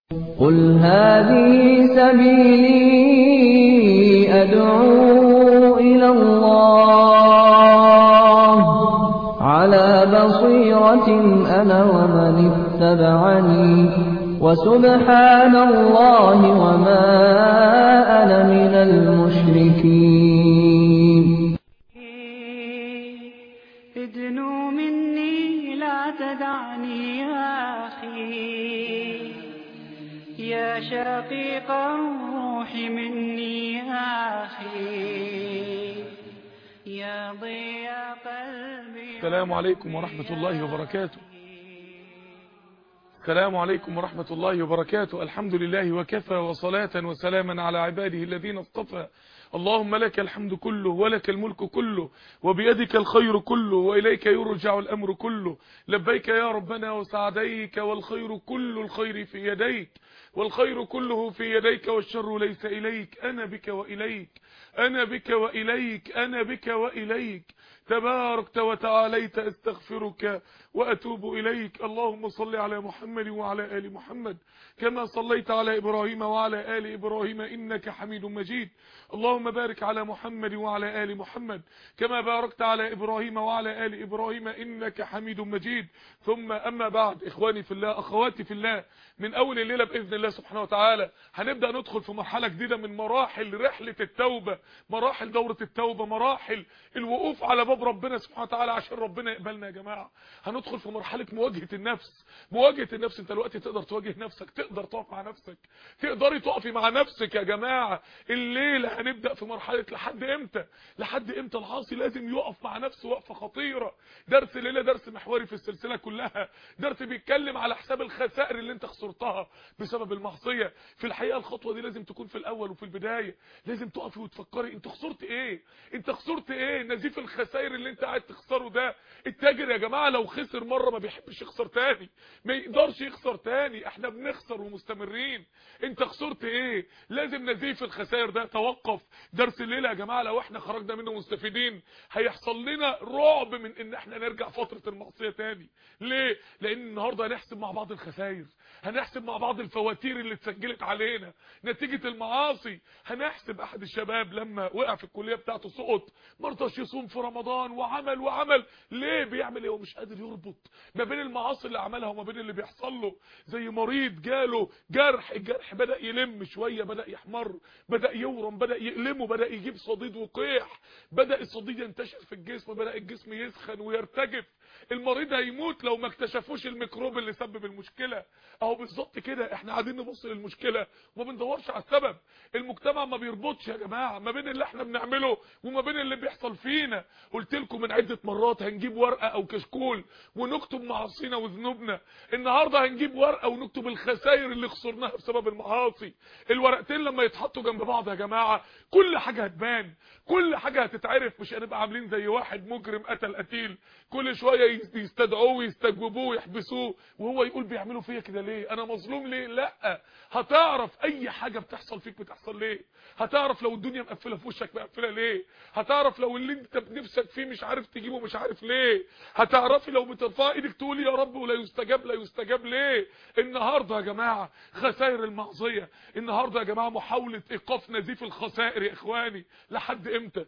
قل هذه سبيلي أدعو إلى الله على بصيرة أنا ومن اتبعني وسبحان الله وما أنا من المشركين ادنو مني لا تدعني يا أخي يا شقيق الروح مني يا أخي يا ضياء قلبي السلام عليكم ورحمة الله وبركاته السلام عليكم ورحمة الله وبركاته الحمد لله وكفى وصلاة وسلاما على عباده الذين اصطفى اللهم لك الحمد كله ولك الملك كله وبيدك الخير كله وإليك يرجع الأمر كله لبيك يا ربنا وسعديك والخير كل الخير في يديك والخير كله في يديك والشر ليس إليك أنا بك وإليك أنا بك وإليك أنا بك وإليك تباركت وتعاليت استغفرك وأتوب إليك اللهم صل على محمد وعلى آل محمد كما صليت على إبراهيم وعلى آل إبراهيم إنك حميد مجيد اللهم بارك على محمد وعلى آل محمد كما باركت على إبراهيم وعلى آل إبراهيم إنك حميد مجيد ثم أما بعد إخواني في الله أخواتي في الله من أول الليلة بإذن الله سبحانه وتعالى هنبدأ ندخل في مرحلة جديدة من مراحل رحلة التوبة مراحل دورة التوبة مراحل الوقوف على باب ربنا سبحانه وتعالى عشان ربنا يقبلنا يا جماعة هندخل في مرحلة مواجهة النفس مواجهة النفس انت دلوقتي تقدر تواجه نفسك تقدر تقف مع نفسك تقدري تقفي مع نفسك يا جماعة الليلة هنبدأ في مرحلة لحد امتى لحد امتى العاصي لازم يقف مع نفسه وقفة خطيرة درس الليلة درس محوري في السلسلة كلها درس بيتكلم على حساب الخسائر اللي انت خسرتها بسبب المعصية في الحقيقة الخطوة دي لازم تكون في الاول وفي البداية لازم تقفي وتفكري انت خسرت ايه انت خسرت ايه نزيف الخسائر اللي انت قاعد تخسره ده التاجر يا جماعة لو خسر مرة ما بيحبش يخسر تاني ما يقدرش يخسر تاني احنا بنخسر ومستمرين انت خسرت ايه لازم نزيف الخسائر ده توقف درس الليلة يا جماعة لو احنا خرجنا منه مستفيدين هيحصل لنا رعب من ان احنا نرجع فترة المعصية تاني ليه لان النهاردة هنحسب مع بعض الخسائر هنحسب مع بعض الفواتير اللي اتسجلت علينا نتيجة المعاصي هنحسب احد الشباب لما وقع في الكلية بتاعته سقط مرضاش يصوم في رمضان وعمل وعمل ليه بيعمل ايه ومش قادر يربط ما بين المعاصي اللي عملها وما بين اللي بيحصل له زي مريض جاله جرح الجرح بدأ يلم شوية بدأ يحمر بدأ يورم بدأ يقلمه بدأ يجيب صديد وقيح بدأ الصديد ينتشر في الجسم بدأ الجسم يسخن ويرتجف المريض هيموت لو ما اكتشفوش الميكروب اللي سبب المشكلة اهو بالظبط كده احنا قاعدين نبص للمشكلة وما بندورش على السبب المجتمع ما بيربطش يا جماعة ما بين اللي احنا بنعمله وما بين اللي بيحصل فينا قلت لكم من عدة مرات هنجيب ورقة او كشكول ونكتب معاصينا وذنوبنا النهاردة هنجيب ورقة ونكتب الخسائر اللي خسرناها بسبب المعاصي الورقتين لما يتحطوا جنب بعض يا جماعة كل حاجة هتبان كل حاجة هتتعرف مش هنبقى عاملين زي واحد مجرم قتل قتيل كل شوية يستدعوه ويستجوبوه ويحبسوه وهو يقول بيعملوا فيا كده ليه انا مظلوم ليه لا هتعرف اي حاجة بتحصل فيك بتحصل ليه هتعرف لو الدنيا مقفلة في وشك مقفلة ليه هتعرف لو اللي انت بنفسك فيه مش عارف تجيبه مش عارف ليه هتعرفي لو بترفعي ايدك تقولي يا رب ولا يستجاب لا يستجاب ليه النهارده يا جماعة خسائر المعصية النهارده يا جماعة محاولة ايقاف نزيف الخسائر يا اخواني لحد امتى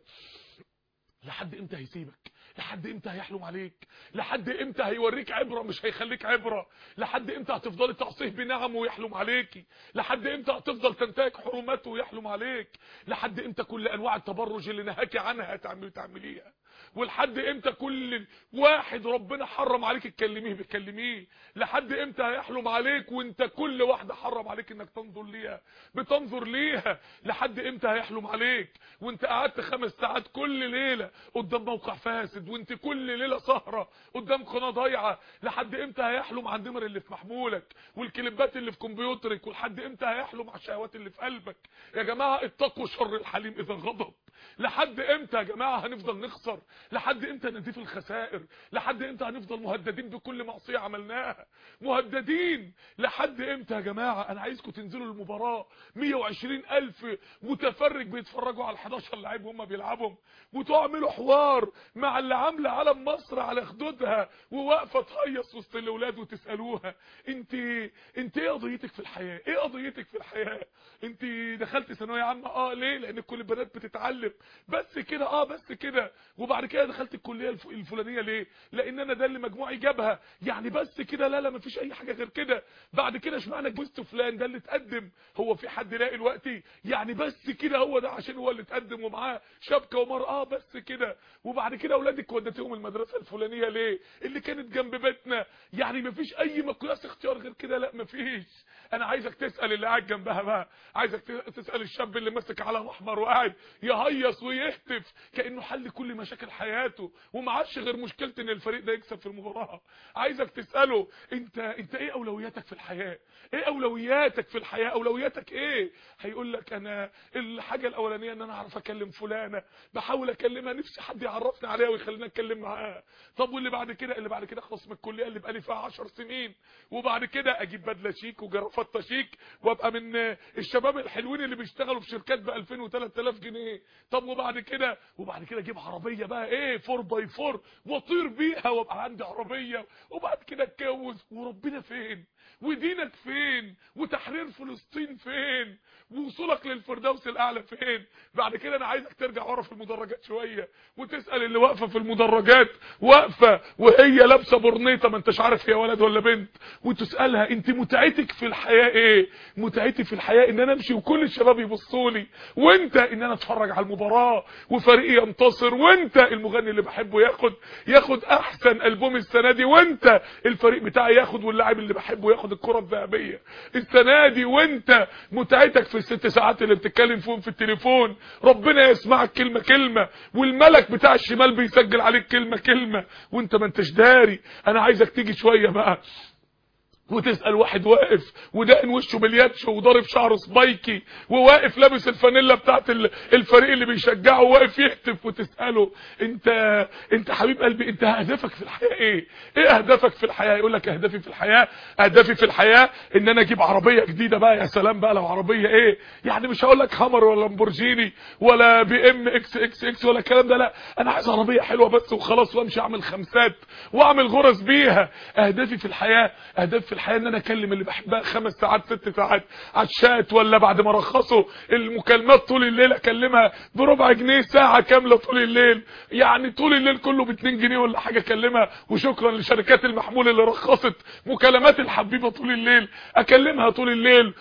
لحد امتى هيسيبك لحد امتى هيحلم عليك لحد امتى هيوريك عبرة مش هيخليك عبرة لحد امتى هتفضلي تعصيه بنعمه ويحلم عليكي لحد امتى هتفضل تنتهك حرماته ويحلم عليك لحد امتى كل انواع التبرج اللي نهاكي عنها هتعملي تعمليها ولحد امتى كل واحد ربنا حرم عليك تكلميه بتكلميه لحد امتى هيحلم عليك وانت كل واحده حرم عليك انك تنظر ليها بتنظر ليها لحد امتى هيحلم عليك وانت قعدت خمس ساعات كل ليله قدام موقع فاسد وانت كل ليله سهره قدام قناه ضايعه لحد امتى هيحلم على النمر اللي في محمولك والكليبات اللي في كمبيوترك ولحد امتى هيحلم على الشهوات اللي في قلبك يا جماعه اتقوا شر الحليم اذا غضب لحد امتى يا جماعه هنفضل نخسر لحد امتى نزيف الخسائر لحد امتى هنفضل مهددين بكل معصيه عملناها مهددين لحد امتى يا جماعه انا عايزكم تنزلوا المباراه 120 الف متفرج بيتفرجوا على ال11 لعيب وهم بيلعبهم وتعملوا حوار مع اللي عامله علم مصر على خدودها وواقفه تهيص وسط الاولاد وتسالوها انت انت ايه قضيتك في الحياه ايه قضيتك في الحياه انت دخلت ثانويه عامه اه ليه لان كل البنات بتتعلم بس كده اه بس كده وبعد كده دخلت الكليه الف- الفلانيه ليه لان انا ده اللي مجموعي جابها يعني بس كده لا لا مفيش اي حاجه غير كده بعد كده اشمعنى جوزت فلان ده اللي اتقدم هو في حد لاقي دلوقتي يعني بس كده هو ده عشان هو اللي اتقدم ومعاه شبكه ومر اه بس كده وبعد كده اولادك وديتهم المدرسه الفلانيه ليه اللي كانت جنب بيتنا يعني مفيش اي مقياس اختيار غير كده لا مفيش انا عايزك تسال اللي قاعد جنبها بقى عايزك ت- تسال الشاب اللي ماسك علم احمر وقاعد يهيص ويهتف كانه حل كل مشاكل حياته وما عادش غير مشكله ان الفريق ده يكسب في المباراه عايزك تساله انت انت ايه اولوياتك في الحياه ايه اولوياتك في الحياه اولوياتك ايه هيقول لك انا الحاجه الاولانيه ان انا اعرف اكلم فلانه بحاول اكلمها نفسي حد يعرفني عليها ويخليني اتكلم معاها طب واللي بعد كده اللي بعد كده اخلص من الكليه اللي بقالي فيها 10 سنين وبعد كده اجيب بدله شيك وجرافته شيك وابقى من الشباب الحلوين اللي بيشتغلوا في شركات ب 2000 و3000 جنيه طب وبعد كده وبعد كده اجيب عربيه بقى ايه 4 باي 4 واطير بيها وابقى عندي عربيه وبعد كده اتجوز وربنا فين ودينك فين وتحرير فلسطين فين ووصولك للفردوس الاعلى فين بعد كده انا عايزك ترجع ورا في المدرجات شويه وتسال اللي واقفه في المدرجات واقفه وهي لابسه برنيطه ما انتش عارف هي ولد ولا بنت وتسالها انت متعتك في الحياه ايه متعتي في الحياه ان انا امشي وكل الشباب يبصوا لي وانت ان انا اتفرج على المباراه وفريقي ينتصر وانت المغني اللي بحبه ياخد ياخد احسن البوم السنه دي وانت الفريق بتاعي ياخد واللاعب اللي بحبه ياخد الكره الذهبيه السنه دي وانت متعتك في الست ساعات اللي بتتكلم فيهم في التليفون ربنا يسمعك كلمه كلمه والملك بتاع الشمال بيسجل عليك كلمه كلمه وانت ما انتش داري انا عايزك تيجي شويه بقى وتسأل واحد واقف ودقن وشه بالياتش وضارب شعره سبايكي وواقف لابس الفانيلا بتاعت ال- الفريق اللي بيشجعه واقف يهتف وتسأله انت انت حبيب قلبي انت اهدافك في الحياة ايه ايه اهدافك في الحياة يقول لك اهدافي في الحياة اهدافي في الحياة ان انا اجيب عربية جديدة بقى يا سلام بقى لو عربية ايه يعني مش هقول لك هامر ولا لامبورجيني ولا بي ام اكس اكس اكس ولا الكلام ده لا انا عايز عربية حلوة بس وخلاص وامشي اعمل خمسات واعمل غرز بيها اهدافي في الحياة اهداف في الحياة ان انا اكلم اللي بحبها خمس ساعات ست ساعات على الشات ولا بعد ما رخصوا المكالمات طول الليل اكلمها بربع جنيه ساعة كاملة طول الليل يعني طول الليل كله ب 2 جنيه ولا حاجة اكلمها وشكرا لشركات المحمول اللي رخصت مكالمات الحبيبة طول الليل اكلمها طول الليل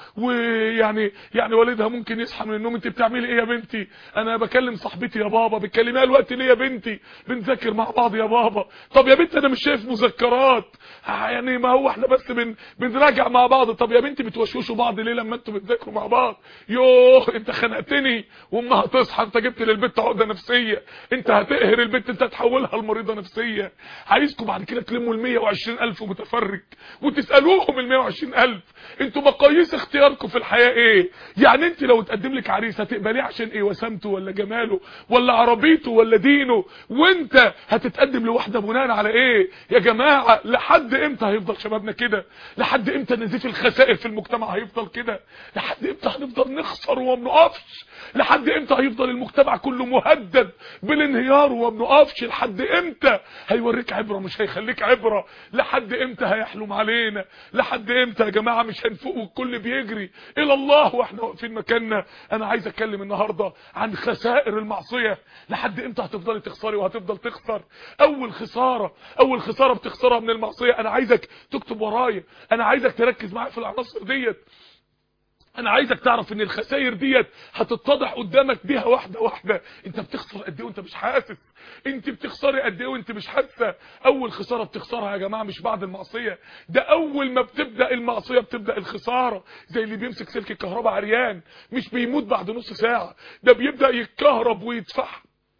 ويعني يعني والدها ممكن يصحى من النوم انت بتعملي ايه يا بنتي انا بكلم صاحبتي يا بابا بتكلميها الوقت ليه يا بنتي بنذاكر مع بعض يا بابا طب يا بنتي انا مش شايف مذكرات يعني ما هو احنا بس بن بنراجع مع بعض طب يا بنتي بتوشوشوا بعض ليه لما انتوا بتذاكروا مع بعض يوه انت خنقتني وامها تصحى انت جبت للبنت عقده نفسيه انت هتقهر البنت انت هتحولها لمريضه نفسيه عايزكم بعد كده تلموا ال 120000 متفرج وتسالوهم ال 120000 انتوا مقاييس اختياركم في الحياه ايه يعني انت لو اتقدم لك عريس هتقبليه عشان ايه وسامته ولا جماله ولا عربيته ولا دينه وانت هتتقدم لواحده بناء على ايه يا جماعه لحد امتى هيفضل شبابنا كده لحد امتى نزيف الخسائر في المجتمع هيفضل كده لحد امتى هنفضل نخسر وما بنقفش لحد امتى هيفضل المجتمع كله مهدد بالانهيار وما بنقفش لحد امتى هيوريك عبره مش هيخليك عبره لحد امتى هيحلم علينا لحد امتى يا جماعه مش هنفوق والكل بيجري الى الله واحنا واقفين مكاننا انا عايز اتكلم النهارده عن خسائر المعصيه لحد امتى هتفضلي تخسري وهتفضل تخسر اول خساره اول خساره بتخسرها من المعصيه انا عايزك تكتب ورايا انا عايزك تركز معايا في العناصر ديت انا عايزك تعرف ان الخسائر ديت هتتضح قدامك بيها واحده واحده انت بتخسر قد ايه وانت مش حاسس انت بتخسري قد ايه وانت مش حاسه اول خساره بتخسرها يا جماعه مش بعد المعصيه ده اول ما بتبدا المعصيه بتبدا الخساره زي اللي بيمسك سلك الكهرباء عريان مش بيموت بعد نص ساعه ده بيبدا يتكهرب ويتفحم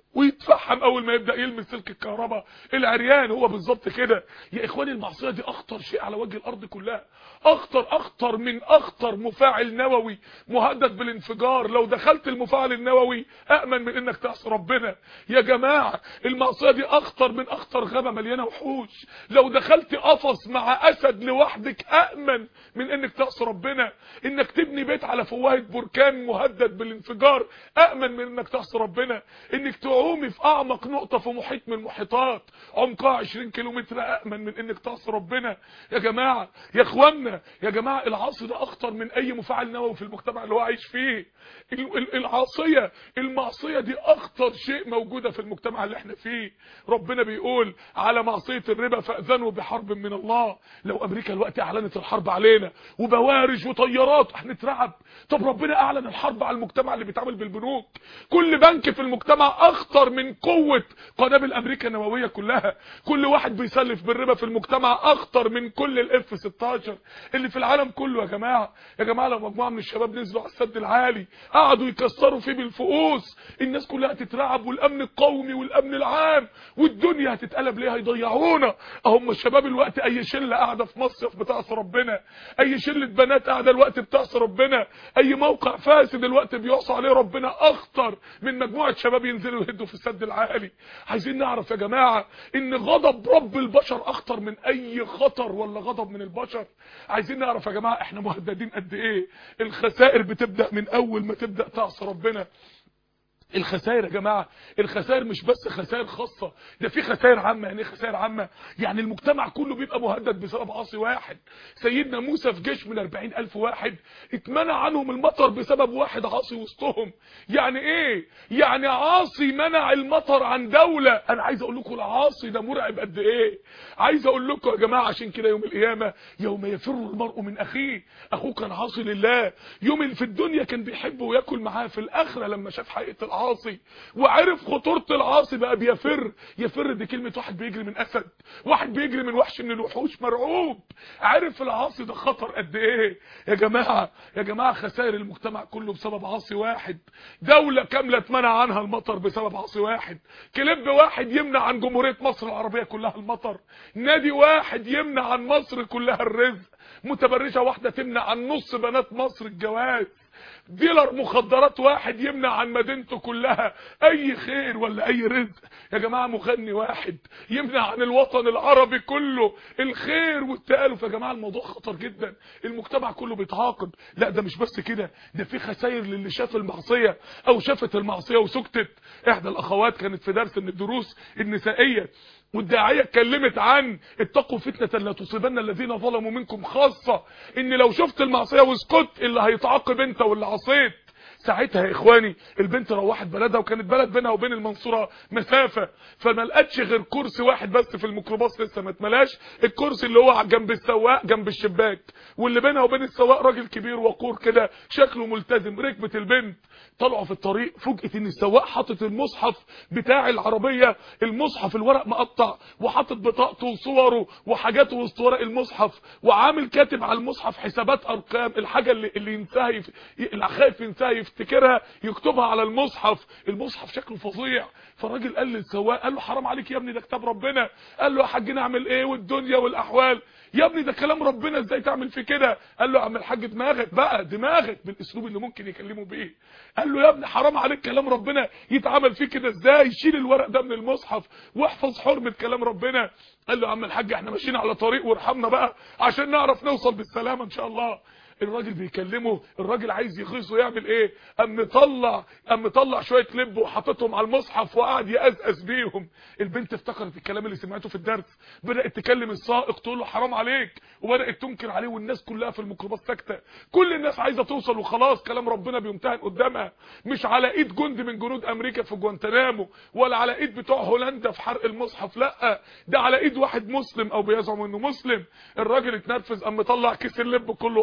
ويتفحم اول ما يبدا يلمس سلك الكهرباء العريان هو بالظبط كده يا اخواني المعصيه دي اخطر شيء على وجه الارض كلها اخطر اخطر من اخطر مفاعل نووي مهدد بالانفجار لو دخلت المفاعل النووي امن من انك تعصي ربنا يا جماعه المعصيه دي اخطر من اخطر غابه مليانه وحوش لو دخلت قفص مع اسد لوحدك امن من انك تعصي ربنا انك تبني بيت على فوهه بركان مهدد بالانفجار امن من انك تعصي ربنا انك تعومي في اعمق نقطه في محيط من المحيطات عمقها 20 كيلومتر امن من انك تعصي ربنا يا جماعه يا اخوانا يا جماعه العصي ده اخطر من اي مفاعل نووي في المجتمع اللي هو عايش فيه ال- ال- العاصيه المعصيه دي اخطر شيء موجوده في المجتمع اللي احنا فيه ربنا بيقول على معصيه الربا فاذنوا بحرب من الله لو امريكا الوقت اعلنت الحرب علينا وبوارج وطيارات هنترعب طب ربنا اعلن الحرب على المجتمع اللي بيتعامل بالبنوك كل بنك في المجتمع اخطر من قوه قنابل امريكا النوويه كلها كل واحد بيسلف بالربا في المجتمع اخطر من كل الاف 16 اللي في العالم كله يا جماعه يا جماعه لو مجموعه من الشباب نزلوا على السد العالي قعدوا يكسروا فيه بالفؤوس الناس كلها هتترعب والامن القومي والامن العام والدنيا هتتقلب ليه هيضيعونا اهم الشباب الوقت اي شله قاعده في مصيف بتعصي ربنا اي شله بنات قاعده الوقت بتعصي ربنا اي موقع فاسد الوقت بيعصى عليه ربنا اخطر من مجموعه شباب ينزلوا يهدوا في السد العالي عايزين نعرف يا جماعه ان غضب رب البشر اخطر من اي خطر ولا غضب من البشر عايزين نعرف يا جماعه احنا مهددين قد ايه الخسائر بتبدا من اول ما تبدا تعصي ربنا الخسائر يا جماعه الخسائر مش بس خسائر خاصه ده في خسائر عامه يعني ايه خسائر عامه يعني المجتمع كله بيبقى مهدد بسبب عاصي واحد سيدنا موسى في جيش من 40000 واحد اتمنع عنهم المطر بسبب واحد عاصي وسطهم يعني ايه يعني عاصي منع المطر عن دوله انا عايز اقول لكم العاصي ده مرعب قد ايه عايز اقول لكم يا جماعه عشان كده يوم القيامه يوم يفر المرء من اخيه اخوه كان عاصي لله يوم اللي في الدنيا كان بيحبه وياكل معاه في الاخره لما شاف حقيقه العاصي وعرف خطوره العاصي بقى بيفر يفر دي كلمه واحد بيجري من اسد واحد بيجري من وحش من الوحوش مرعوب عرف العاصي ده خطر قد ايه يا جماعه يا جماعه خسائر المجتمع كله بسبب عاصي واحد دوله كامله اتمنع عنها المطر بسبب عاصي واحد كليب واحد يمنع عن جمهوريه مصر العربيه كلها المطر نادي واحد يمنع عن مصر كلها الرزق متبرجه واحده تمنع عن نص بنات مصر الجواز ديلر مخدرات واحد يمنع عن مدينته كلها اي خير ولا اي رزق يا جماعه مغني واحد يمنع عن الوطن العربي كله الخير والتالف يا جماعه الموضوع خطر جدا المجتمع كله بيتعاقب لا ده مش بس كده ده في خسائر للي شاف المعصيه او شافت المعصيه وسكتت احدى الاخوات كانت في درس من الدروس النسائيه والداعيه اتكلمت عن اتقوا فتنه لا تصيبن الذين ظلموا منكم خاصه ان لو شفت المعصيه واسكت اللي هيتعاقب انت واللي عصيت ساعتها يا اخواني البنت روحت بلدها وكانت بلد بينها وبين المنصوره مسافه فما لقتش غير كرسي واحد بس في الميكروباص لسه ما اتملاش الكرسي اللي هو جنب السواق جنب الشباك واللي بينها وبين السواق راجل كبير وقور كده شكله ملتزم ركبت البنت طلعوا في الطريق فوجئت ان السواق حاطط المصحف بتاع العربيه المصحف الورق مقطع وحاطط بطاقته وصوره وحاجاته وسط ورق المصحف وعامل كاتب على المصحف حسابات ارقام الحاجه اللي اللي ينساها يف... اللي خايف ينساها يفتكرها يكتبها على المصحف المصحف شكله فظيع فالراجل قال للسواق قال له حرام عليك يا ابني ده كتاب ربنا قال له يا حاج نعمل ايه والدنيا والاحوال يا ابني ده كلام ربنا ازاي تعمل فيه كده قال له يا عم الحاج دماغك بقى دماغك بالاسلوب اللي ممكن يكلمه بيه قال له يا ابني حرام عليك كلام ربنا يتعمل فيه كده ازاي شيل الورق ده من المصحف واحفظ حرمه كلام ربنا قال له يا عم الحاج احنا ماشيين على طريق وارحمنا بقى عشان نعرف نوصل بالسلامه ان شاء الله الراجل بيكلمه الراجل عايز يغيظه يعمل ايه قام مطلع قام مطلع شويه لب وحاططهم على المصحف وقعد يقزقز بيهم البنت افتكرت الكلام اللي سمعته في الدرس بدات تكلم السائق تقول له حرام عليك وبدات تنكر عليه والناس كلها في الميكروباص ساكته كل الناس عايزه توصل وخلاص كلام ربنا بيمتهن قدامها مش على ايد جندي من جنود امريكا في جوانتنامو ولا على ايد بتوع هولندا في حرق المصحف لا ده على ايد واحد مسلم او بيزعم انه مسلم الراجل اتنرفز قام مطلع كيس اللب كله وحطه على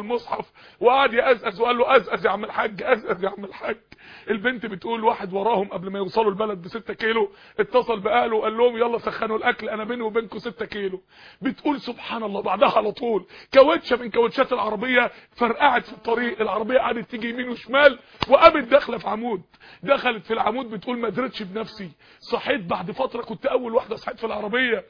المصحف وقعد يأزأز وقال له أزأز يا عم الحاج أزأز يا عم الحاج البنت بتقول واحد وراهم قبل ما يوصلوا البلد بستة كيلو اتصل بأهله وقال لهم يلا سخنوا الاكل انا بيني وبينكم ستة كيلو بتقول سبحان الله بعدها على طول كاوتشه من كاوتشات العربيه فرقعت في الطريق العربيه قعدت تيجي يمين وشمال وقامت داخله في عمود دخلت في العمود بتقول ما قدرتش بنفسي صحيت بعد فتره كنت اول واحده صحيت في العربيه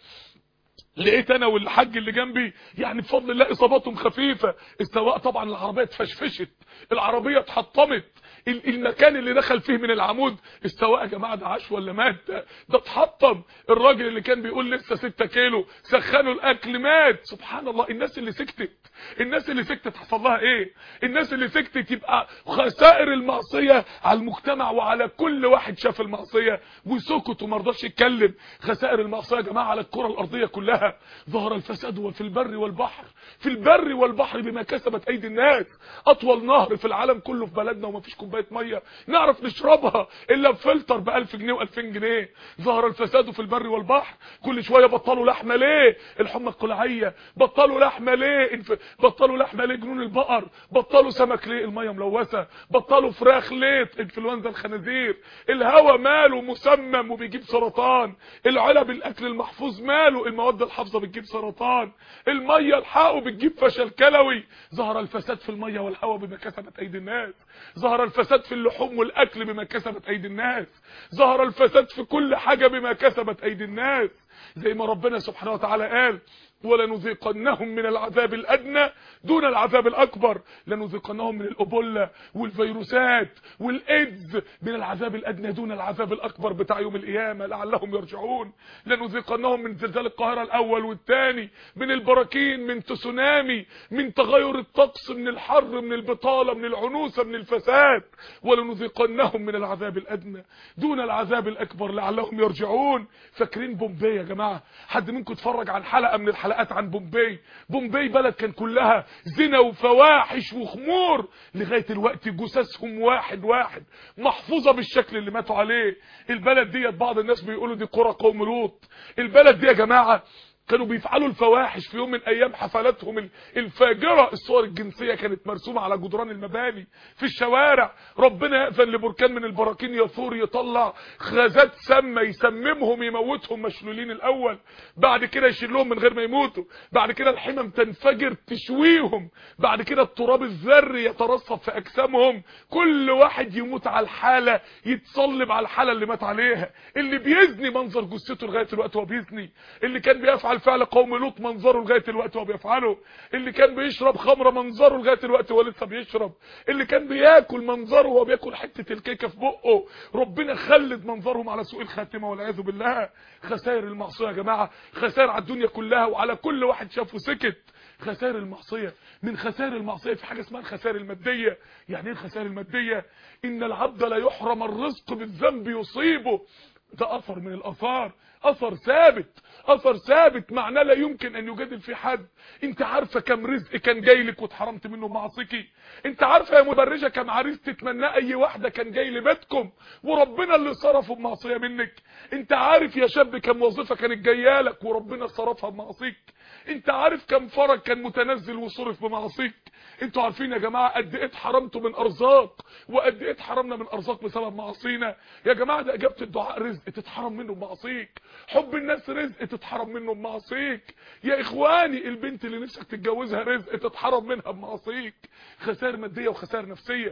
لقيت انا والحاج اللي جنبي يعني بفضل الله اصاباتهم خفيفه السواق طبعا العربيه اتفشفشت العربيه اتحطمت المكان اللي دخل فيه من العمود السواق يا جماعه ده عاش ولا مات ده اتحطم الراجل اللي كان بيقول لسه 6 كيلو سخنوا الاكل مات سبحان الله الناس اللي سكتت الناس اللي سكتت حصل لها ايه الناس اللي سكتت يبقى خسائر المعصيه على المجتمع وعلى كل واحد شاف المعصيه وسكت وما رضاش يتكلم خسائر المعصيه يا جماعه على الكره الارضيه كلها ظهر الفساد في البر والبحر في البر والبحر بما كسبت ايدي الناس اطول نهر في العالم كله في بلدنا ومفيش كوبايه ميه نعرف نشربها الا بفلتر ب 1000 جنيه و2000 جنيه ظهر الفساد في البر والبحر كل شويه بطلوا لحمه ليه الحمى القلعيه بطلوا لحمه ليه انف... بطلوا لحمه ليه جنون البقر بطلوا سمك ليه الميه ملوثه بطلوا فراخ ليه انفلونزا الخنازير الهواء ماله مسمم وبيجيب سرطان العلب الاكل المحفوظ ماله المواد الحافظه بتجيب سرطان الميه الحقه بتجيب فشل كلوي ظهر الفساد في الميه والهواء بما كسبت ايدي الناس ظهر الفساد في اللحوم والاكل بما كسبت ايدي الناس ظهر الفساد في كل حاجه بما كسبت ايدي الناس زي ما ربنا سبحانه وتعالى قال ولنذيقنهم من العذاب الأدنى دون العذاب الأكبر لنذيقنهم من الأبولة والفيروسات والإيدز من العذاب الأدنى دون العذاب الأكبر بتاع يوم القيامة لعلهم يرجعون لنذيقنهم من زلزال القاهرة الأول والثاني من البراكين من تسونامي من تغير الطقس من الحر من البطالة من العنوسة من الفساد ولنذيقنهم من العذاب الأدنى دون العذاب الأكبر لعلهم يرجعون فاكرين بومبي يا جماعة حد منكم اتفرج عن حلقة من الحلقات حلقات عن بومبي بومبي بلد كان كلها زنا وفواحش وخمور لغاية الوقت جثثهم واحد واحد محفوظة بالشكل اللي ماتوا عليه البلد ديت بعض الناس بيقولوا دي قرى قوم لوط البلد دي يا جماعة كانوا بيفعلوا الفواحش في يوم من ايام حفلاتهم الفاجره الصور الجنسيه كانت مرسومه على جدران المباني في الشوارع ربنا يأذن لبركان من البراكين يثور يطلع غازات سامه يسممهم يموتهم مشلولين الاول بعد كده يشيلهم من غير ما يموتوا بعد كده الحمم تنفجر تشويهم بعد كده التراب الذري يترصف في اجسامهم كل واحد يموت على الحاله يتصلب على الحاله اللي مات عليها اللي بيزني منظر جثته لغايه الوقت هو بيزني اللي كان بيفعل فعل قوم لوط منظره لغايه الوقت وهو بيفعله اللي كان بيشرب خمره منظره لغايه الوقت وهو لسه بيشرب اللي كان بياكل منظره وهو بياكل حته الكيكه في بقه ربنا خلد منظرهم على سوء الخاتمه والعياذ بالله خسائر المعصيه يا جماعه خسائر على الدنيا كلها وعلى كل واحد شافه سكت خسائر المعصيه من خسائر المعصيه في حاجه اسمها الخسائر الماديه يعني ايه الخسائر الماديه ان العبد لا يحرم الرزق بالذنب يصيبه ده اثر من الاثار اثر ثابت اثر ثابت معناه لا يمكن ان يجادل في حد انت عارفه كم رزق كان جاي لك واتحرمت منه بمعصيكي انت عارفه يا مبرجه كم عريس تتمناه اي واحده كان جاي لبيتكم وربنا اللي صرفه بمعصيه منك انت عارف يا شاب كم وظيفه كانت جايه لك وربنا صرفها بمعصيك انت عارف كم فرج كان متنزل وصرف بمعصيك انتوا عارفين يا جماعه قد ايه اتحرمتوا من ارزاق وقد ايه اتحرمنا من ارزاق بسبب معاصينا يا جماعه ده اجابه الدعاء رزق تتحرم منه بمعصيك حب الناس رزق تتحرم منه بمعصيك يا اخواني البنت اللي نفسك تتجوزها رزق تتحرم منها بمعصيك خسائر ماديه وخسائر نفسيه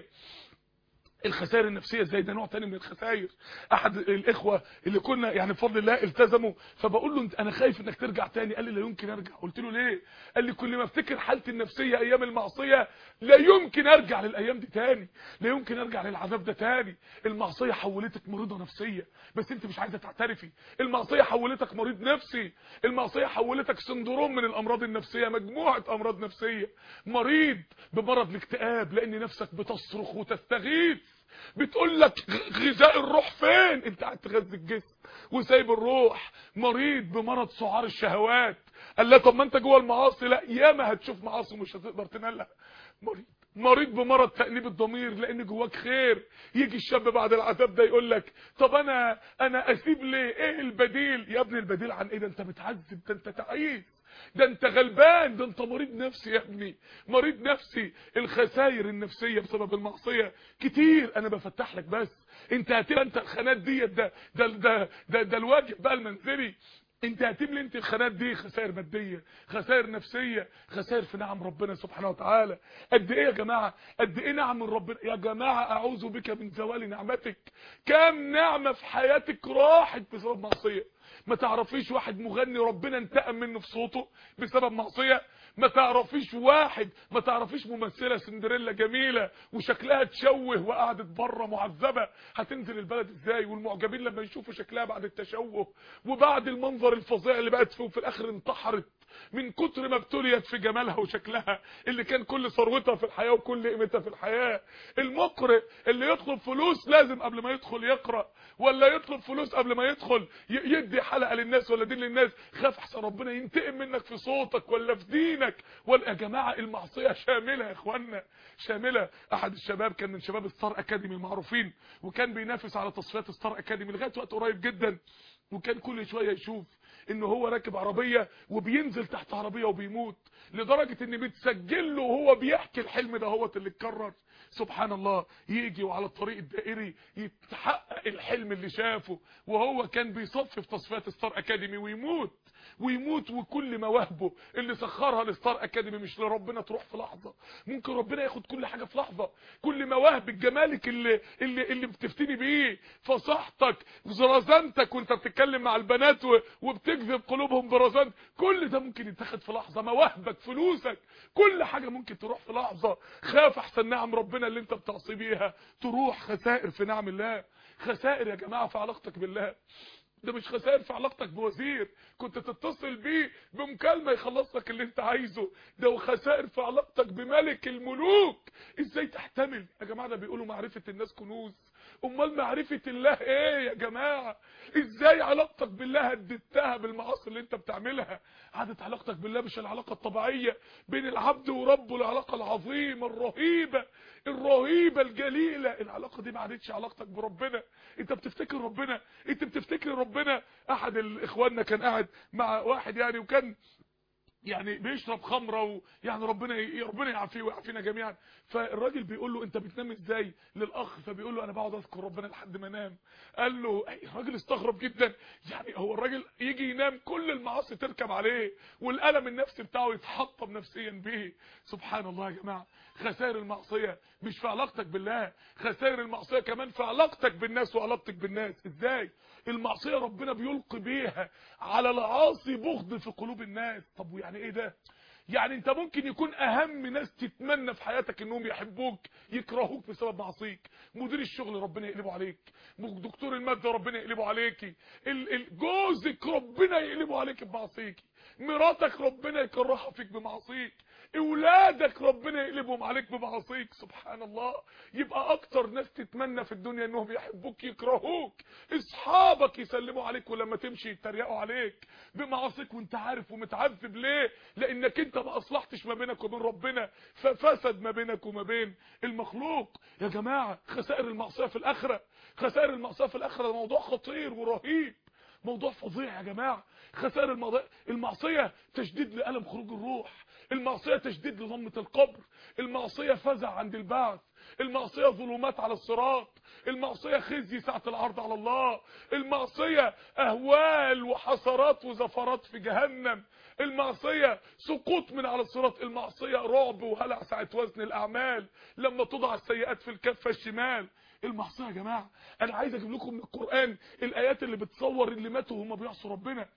الخسائر النفسيه ازاي ده نوع تاني من الخسائر احد الاخوه اللي كنا يعني بفضل الله التزموا فبقول له انت انا خايف انك ترجع تاني قال لي لا يمكن ارجع قلت له ليه قال لي كل ما افتكر حالتي النفسيه ايام المعصيه لا يمكن ارجع للايام دي تاني لا يمكن ارجع للعذاب ده تاني المعصيه حولتك مريضه نفسيه بس انت مش عايزه تعترفي المعصيه حولتك مريض نفسي المعصيه حولتك سندروم من الامراض النفسيه مجموعه امراض نفسيه مريض بمرض الاكتئاب لان نفسك بتصرخ وتستغيث بتقول لك غذاء الروح فين انت قاعد تغذي الجسم وسايب الروح مريض بمرض سعار الشهوات قال لا طب ما انت جوه المعاصي لا ياما هتشوف معاصي ومش هتقدر تنالها مريض مريض بمرض تأنيب الضمير لان جواك خير يجي الشاب بعد العذاب ده يقول لك طب انا انا اسيب ليه ايه البديل يا ابني البديل عن ايه ده انت بتعذب ده انت تعيس ده انت غلبان ده انت مريض نفسي يا ابني مريض نفسي الخسائر النفسيه بسبب المعصيه كتير انا بفتح لك بس انت هتبقى انت الخانات ديت ده ده ده ده, ده الواجب بقى المنزلي انت هتملي انت الخانات دي خسائر ماديه خسائر نفسيه خسائر في نعم ربنا سبحانه وتعالى قد ايه يا جماعه قد ايه نعم من ربنا يا جماعه اعوذ بك من زوال نعمتك كام نعمه في حياتك راحت بسبب معصيه ما تعرفيش واحد مغني ربنا انتقم منه في صوته بسبب معصيه ما تعرفيش واحد ما تعرفيش ممثله سندريلا جميله وشكلها تشوه وقعدت بره معذبه هتنزل البلد ازاي والمعجبين لما يشوفوا شكلها بعد التشوه وبعد المنظر الفظيع اللي بقت فيه وفي الاخر انتحرت من كتر ما ابتليت في جمالها وشكلها اللي كان كل ثروتها في الحياه وكل قيمتها في الحياه المقرئ اللي يطلب فلوس لازم قبل ما يدخل يقرا ولا يطلب فلوس قبل ما يدخل يدي حلقه للناس ولا دين للناس خاف احسن ربنا ينتقم منك في صوتك ولا في دينك ولا يا جماعه المعصيه شامله يا اخوانا شامله احد الشباب كان من شباب ستار اكاديمي المعروفين وكان بينافس على تصفيات ستار اكاديمي لغايه وقت قريب جدا وكان كل شويه يشوف ان هو راكب عربيه وبينزل تحت عربيه وبيموت لدرجه ان بتسجل له وهو بيحكي الحلم ده هو اللي اتكرر سبحان الله يجي وعلى الطريق الدائري يتحقق الحلم اللي شافه وهو كان بيصفي في تصفيات ستار اكاديمي ويموت ويموت وكل مواهبه اللي سخرها لستار اكاديمي مش لربنا تروح في لحظه ممكن ربنا ياخد كل حاجه في لحظه كل مواهب جمالك اللي اللي اللي بتفتني بيه فصاحتك رزانتك وانت بتتكلم مع البنات وبتجذب قلوبهم برزانت كل ده ممكن يتاخد في لحظه مواهبك فلوسك كل حاجه ممكن تروح في لحظه خاف احسن نعم ربنا اللي انت بتعصي بيها تروح خسائر في نعم الله خسائر يا جماعه في علاقتك بالله ده مش خسائر في علاقتك بوزير كنت تتصل بيه بمكالمه يخلص لك اللي انت عايزه ده خسائر في علاقتك بملك الملوك ازاي تحتمل يا جماعه ده بيقولوا معرفه الناس كنوز امال معرفه الله ايه يا جماعه ازاي علاقتك بالله هددتها بالمعاصي اللي انت بتعملها عادت علاقتك بالله مش العلاقه الطبيعيه بين العبد وربه العلاقه العظيمه الرهيبه الرهيبه الجليله العلاقه دي ما عادتش علاقتك بربنا انت بتفتكر ربنا انت بتفتكر ربنا احد الاخواننا كان قاعد مع واحد يعني وكان يعني بيشرب خمره ويعني ربنا ربنا يعافيه ويعافينا جميعا فالراجل بيقول له انت بتنام ازاي للاخ فبيقول له انا بقعد اذكر ربنا لحد ما انام قال له الراجل استغرب جدا يعني هو الراجل يجي ينام كل المعاصي تركب عليه والالم النفسي بتاعه يتحطم نفسيا به سبحان الله يا جماعه خسائر المعصيه مش في علاقتك بالله خسائر المعصيه كمان في علاقتك بالناس وعلاقتك بالناس ازاي المعصيه ربنا بيلقي بيها على العاصي بغض في قلوب الناس طب ويعني ايه ده يعني انت ممكن يكون اهم ناس تتمنى في حياتك انهم يحبوك يكرهوك بسبب معصيك مدير الشغل ربنا يقلبه عليك دكتور الماده ربنا يقلبه عليكي جوزك ربنا يقلبه عليك بمعصيكي مراتك ربنا يكرهها فيك بمعصيك اولادك ربنا يقلبهم عليك بمعاصيك سبحان الله يبقى اكتر ناس تتمنى في الدنيا انهم يحبوك يكرهوك اصحابك يسلموا عليك ولما تمشي يتريقوا عليك بمعاصيك وانت عارف ومتعذب ليه لانك انت ما اصلحتش ما بينك وبين ربنا ففسد ما بينك وما بين المخلوق يا جماعه خسائر المعصيه في الاخره خسائر المعصيه في الاخره موضوع خطير ورهيب موضوع فظيع يا جماعه خسائر الموضوع المعصيه تشديد لالم خروج الروح المعصيه تشديد لضمه القبر المعصيه فزع عند البعث المعصيه ظلمات على الصراط المعصيه خزي ساعه العرض على الله المعصيه اهوال وحسرات وزفرات في جهنم المعصيه سقوط من على الصراط المعصيه رعب وهلع ساعه وزن الاعمال لما تضع السيئات في الكفه الشمال المعصيه يا جماعه انا عايز اجيب لكم من القران الايات اللي بتصور اللي ماتوا وهم بيعصوا ربنا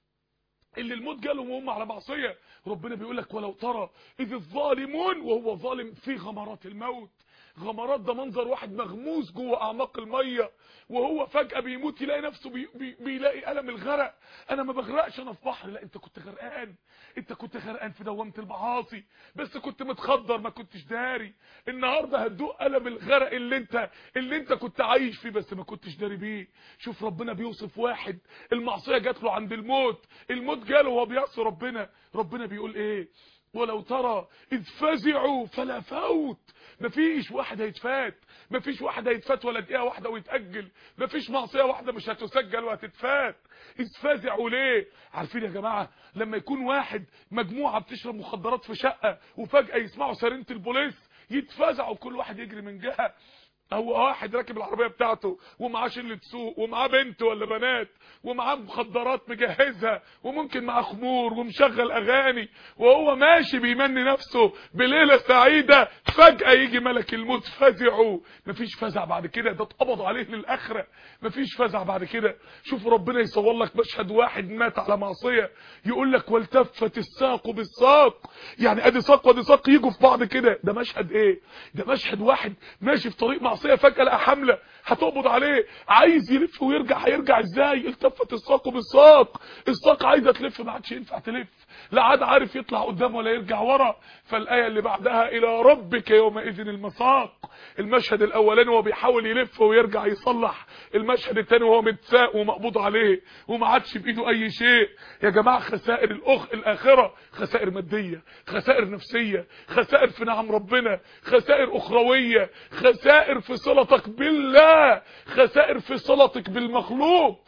اللي الموت جالهم وهم على معصيه ربنا بيقول لك ولو ترى اذ الظالمون وهو ظالم في غمرات الموت غمرات ده منظر واحد مغموس جوه اعماق الميه وهو فجاه بيموت يلاقي نفسه بي بي بيلاقي الم الغرق انا ما بغرقش انا في بحر لا انت كنت غرقان انت كنت غرقان في دوامه المعاصي بس كنت متخدر ما كنتش داري النهارده هتدوق الم الغرق اللي انت اللي انت كنت عايش فيه بس ما كنتش داري بيه شوف ربنا بيوصف واحد المعصيه جات له عند الموت الموت جاله وهو بيعصي ربنا ربنا بيقول ايه ولو ترى اذ فزعوا فلا فوت مفيش واحد هيتفات مفيش واحد هيتفات ولا دقيقه واحده ويتاجل مفيش معصيه واحده مش هتسجل وهتتفات اذ فزعوا ليه عارفين يا جماعه لما يكون واحد مجموعه بتشرب مخدرات في شقه وفجاه يسمعوا سرينه البوليس يتفزعوا كل واحد يجري من جهه هو واحد راكب العربيه بتاعته ومعاه شله سوق ومعاه بنت ولا بنات ومعاه مخدرات مجهزها وممكن معاه خمور ومشغل اغاني وهو ماشي بيمني نفسه بليله سعيده فجاه يجي ملك الموت فزعه مفيش فزع بعد كده ده اتقبض عليه للاخره مفيش فزع بعد كده شوف ربنا يصور لك مشهد واحد مات على معصيه يقول لك والتفت الساق بالساق يعني ادي ساق وادي ساق يجوا في بعض كده ده مشهد ايه ده مشهد واحد ماشي في طريق معصيه فجاه لقى حمله هتقبض عليه عايز يلف ويرجع هيرجع ازاي التفت الساق بالساق الساق عايزه تلف ما عادش ينفع تلف لا عاد عارف يطلع قدام ولا يرجع ورا فالايه اللي بعدها الى ربك يومئذ المساق المشهد الاولاني وهو بيحاول يلف ويرجع يصلح المشهد الثاني وهو متساق ومقبوض عليه وما عادش بايده اي شيء يا جماعه خسائر الاخ الاخره خسائر ماديه خسائر نفسيه خسائر في نعم ربنا خسائر اخرويه خسائر في صلتك بالله خسائر في صلتك بالمخلوق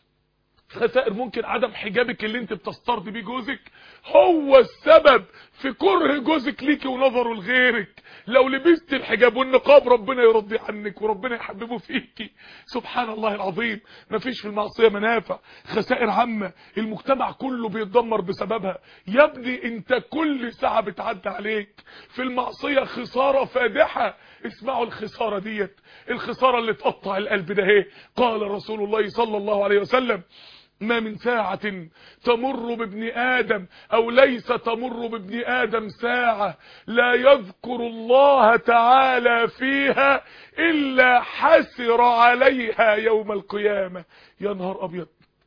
خسائر ممكن عدم حجابك اللي انت بتسترضي بيه جوزك هو السبب في كره جوزك ليكي ونظره لغيرك لو لبست الحجاب والنقاب ربنا يرضي عنك وربنا يحببه فيكي سبحان الله العظيم مفيش في المعصيه منافع خسائر عامه المجتمع كله بيتدمر بسببها يا ابني انت كل ساعه بتعدي عليك في المعصيه خساره فادحه اسمعوا الخساره ديت الخساره اللي تقطع القلب ده اهي قال رسول الله صلى الله عليه وسلم ما من ساعة تمر بابن آدم أو ليس تمر بابن آدم ساعة لا يذكر الله تعالى فيها إلا حسر عليها يوم القيامة يا نهار أبيض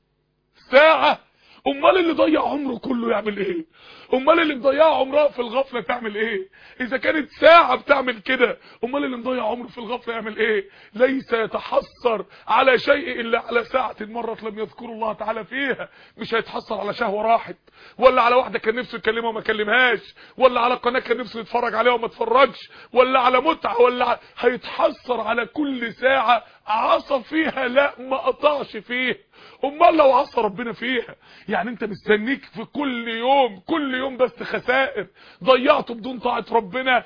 ساعة امال اللي ضيع عمره كله يعمل ايه امال اللي مضيع عمرها في الغفله تعمل ايه اذا كانت ساعه بتعمل كده امال اللي مضيع عمره في الغفله يعمل ايه ليس يتحسر على شيء الا على ساعه مرت لم يذكر الله تعالى فيها مش هيتحسر على شهوه راحت ولا على واحده كان نفسه يكلمها وما كلمهاش ولا على قناه كان نفسه يتفرج عليها وما اتفرجش ولا على متعه ولا ع... هيتحسر على كل ساعه عصى فيها لا ما قطعش فيها امال لو عصى ربنا فيها يعني انت مستنيك في كل يوم كل يوم بس خسائر ضيعته بدون طاعه ربنا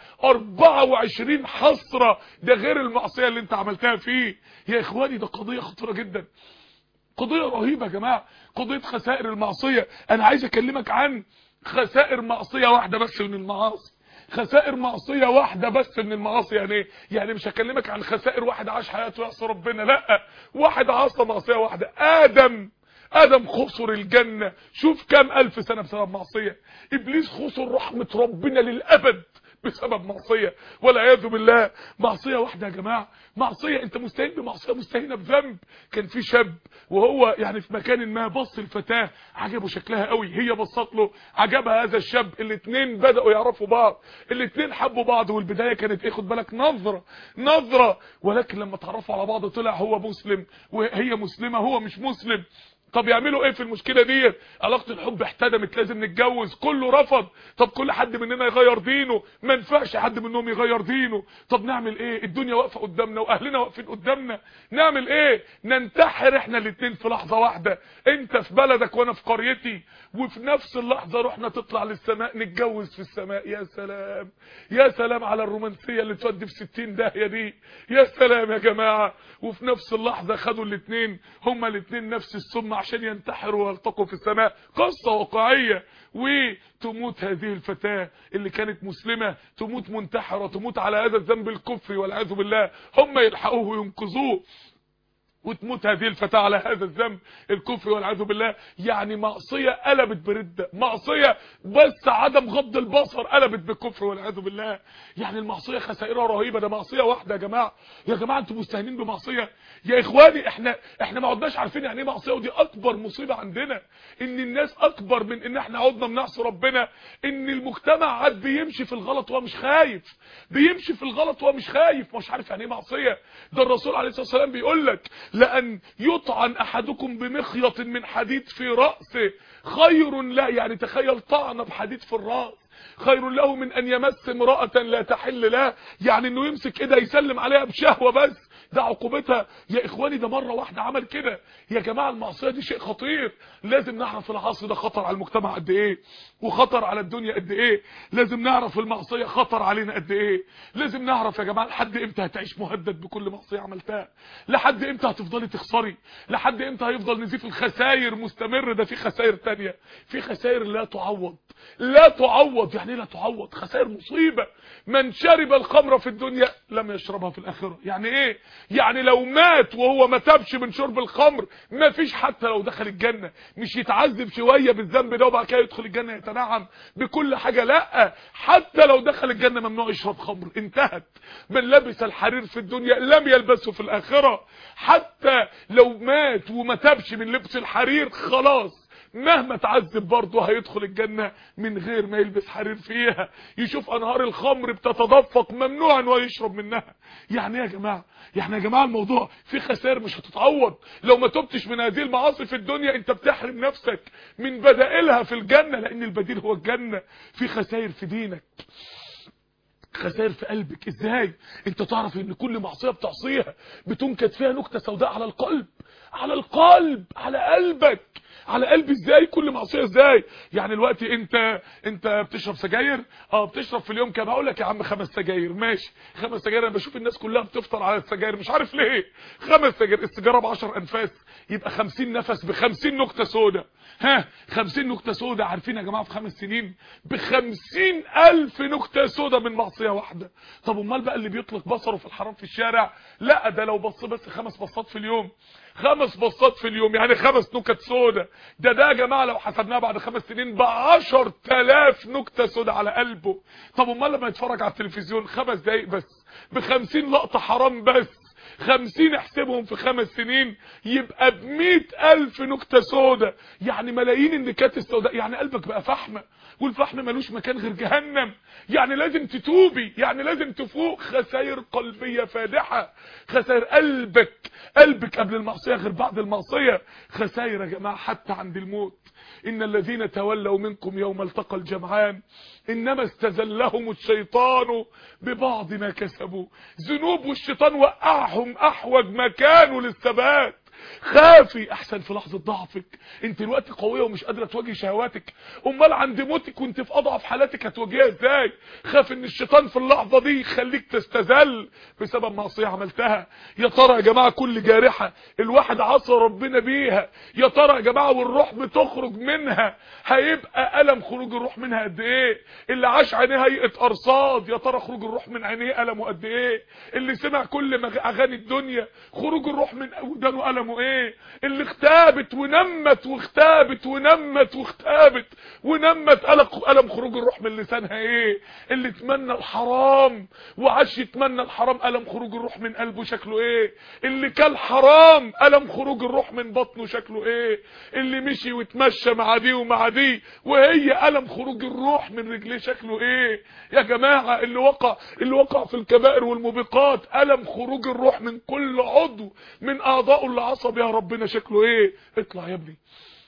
24 حسره ده غير المعصيه اللي انت عملتها فيه يا اخواني ده قضيه خطيره جدا قضيه رهيبه يا جماعه قضيه خسائر المعصيه انا عايز اكلمك عن خسائر معصيه واحده بس من المعاصي خسائر معصيه واحده بس من المعاصي يعني ايه يعني مش هكلمك عن خسائر واحد عاش حياته يعصي ربنا لا واحد عصى معصيه واحده ادم ادم خسر الجنه شوف كام الف سنه بسبب معصيه ابليس خسر رحمه ربنا للابد بسبب معصيه والعياذ بالله معصيه واحده يا جماعه معصيه انت مستهين بمعصيه مستهينه بذنب كان في شاب وهو يعني في مكان ما بص الفتاه عجبه شكلها قوي هي بصت له عجبها هذا الشاب الاثنين بداوا يعرفوا بعض الاثنين حبوا بعض والبدايه كانت ايه خد بالك نظره نظره ولكن لما تعرفوا على بعض طلع هو مسلم وهي مسلمه هو مش مسلم طب يعملوا ايه في المشكله ديت علاقه الحب احتدمت لازم نتجوز كله رفض طب كل حد مننا يغير دينه ما ينفعش حد منهم يغير دينه طب نعمل ايه الدنيا واقفه قدامنا واهلنا واقفين قدامنا نعمل ايه ننتحر احنا الاثنين في لحظه واحده انت في بلدك وانا في قريتي وفي نفس اللحظه رحنا تطلع للسماء نتجوز في السماء يا سلام يا سلام على الرومانسيه اللي تودي في 60 داهيه دي يا سلام يا جماعه وفي نفس اللحظه خدوا الاثنين هما الاثنين نفس السم عشان ينتحروا ويلتقوا في السماء قصة واقعية وتموت هذه الفتاة اللي كانت مسلمة تموت منتحرة تموت على هذا الذنب الكفري والعياذ بالله هم يلحقوه وينقذوه وتموت هذه الفتاة على هذا الذنب الكفر والعياذ بالله يعني معصية قلبت بردة معصية بس عدم غض البصر قلبت بالكفر والعياذ بالله يعني المعصية خسائرها رهيبة ده معصية واحدة يا جماعة يا جماعة انتوا مستهينين بمعصية يا اخواني احنا احنا ما عدناش عارفين يعني ايه معصية ودي اكبر مصيبة عندنا ان الناس اكبر من ان احنا عدنا بنعصي ربنا ان المجتمع عاد بيمشي في الغلط وهو مش خايف بيمشي في الغلط وهو مش خايف مش عارف يعني ايه معصية ده الرسول عليه الصلاة والسلام بيقول لك لأن يطعن أحدكم بمخيط من حديد في رأسه خير لا يعني تخيل طعنة بحديد في الرأس خير له من ان يمس امرأة لا تحل له يعني انه يمسك كده يسلم عليها بشهوة بس ده عقوبتها يا اخواني ده مرة واحدة عمل كده يا جماعة المعصية دي شيء خطير لازم نعرف العصر ده خطر على المجتمع قد ايه وخطر على الدنيا قد ايه لازم نعرف المعصية خطر علينا قد ايه لازم نعرف يا جماعة لحد امتى هتعيش مهدد بكل معصية عملتها لحد امتى هتفضلي تخسري لحد امتى هيفضل نزيف الخسائر مستمر ده في خسائر تانية في خسائر لا تعوض لا تعوض يعني لا تعوض خسائر مصيبة من شرب الخمر في الدنيا لم يشربها في الاخرة يعني ايه يعني لو مات وهو ما تابش من شرب الخمر ما فيش حتى لو دخل الجنة مش يتعذب شوية بالذنب ده وبعد كده يدخل الجنة يتنعم بكل حاجة لا حتى لو دخل الجنة ممنوع يشرب خمر انتهت من لبس الحرير في الدنيا لم يلبسه في الاخرة حتى لو مات وما تابش من لبس الحرير خلاص مهما تعذب برضه هيدخل الجنة من غير ما يلبس حرير فيها يشوف انهار الخمر بتتدفق ممنوع انه يشرب منها يعني ايه يا جماعة يعني يا جماعة الموضوع في خسائر مش هتتعوض لو ما تبتش من هذه المعاصي في الدنيا انت بتحرم نفسك من بدائلها في الجنة لان البديل هو الجنة في خسائر في دينك خسائر في قلبك ازاي انت تعرف ان كل معصية بتعصيها بتنكت فيها نكتة سوداء على القلب على القلب على قلبك على قلبي ازاي كل معصيه ازاي يعني الوقت انت انت بتشرب سجاير اه بتشرب في اليوم كام هقول لك يا عم خمس سجاير ماشي خمس سجاير انا بشوف الناس كلها بتفطر على السجاير مش عارف ليه خمس سجاير السيجاره ب 10 انفاس يبقى 50 نفس ب 50 نكته سودا ها 50 نكته سودا عارفين يا جماعه في خمس سنين ب 50000 نكته سودا من معصيه واحده طب امال بقى اللي بيطلق بصره في الحرام في الشارع لا ده لو بص بس خمس بصات في اليوم خمس بصات في اليوم يعني خمس نكت سودا ده ده يا جماعه لو حسبناها بعد خمس سنين ب 10000 نكته سودا على قلبه طب امال لما يتفرج على التلفزيون خمس دقايق بس ب 50 لقطه حرام بس خمسين احسبهم في خمس سنين يبقى بمئة الف نكتة سودة يعني ملايين النكات السوداء يعني قلبك بقى فحمة والفحم ملوش مكان غير جهنم يعني لازم تتوبي يعني لازم تفوق خسائر قلبية فادحة خسائر قلبك قلبك قبل المعصية غير بعد المعصية خسائر يا جماعة حتى عند الموت إن الذين تولوا منكم يوم التقى الجمعان إنما استزلهم الشيطان ببعض ما كسبوا ذنوب والشيطان وقعهم أحوج ما كانوا للثبات خافي احسن في لحظة ضعفك انت الوقت قوية ومش قادرة تواجه شهواتك امال عند موتك وانت في اضعف حالاتك هتواجهها ازاي خاف ان الشيطان في اللحظة دي يخليك تستذل بسبب معصية عملتها يا ترى يا جماعة كل جارحة الواحد عصى ربنا بيها يا ترى يا جماعة والروح بتخرج منها هيبقى ألم خروج الروح منها قد ايه اللي عاش عينيه هيئة ارصاد يا ترى خروج الروح من عينيه ألمه قد ايه اللي سمع كل اغاني الدنيا خروج الروح من ودانه ألمه ايه اللي اختابت ونمت واختابت ونمت واختابت ونمت ألم خروج الروح من لسانها ايه اللي تمنى الحرام وعاش يتمنى الحرام ألم خروج الروح من قلبه شكله ايه اللي كل حرام ألم خروج الروح من بطنه شكله ايه اللي مشي وتمشى مع دي ومع دي وهي ألم خروج الروح من رجليه شكله ايه يا جماعة اللي وقع اللي وقع في الكبائر والموبقات ألم خروج الروح من كل عضو من أعضائه اللي عصى بيها ربنا شكله ايه اطلع يا ابني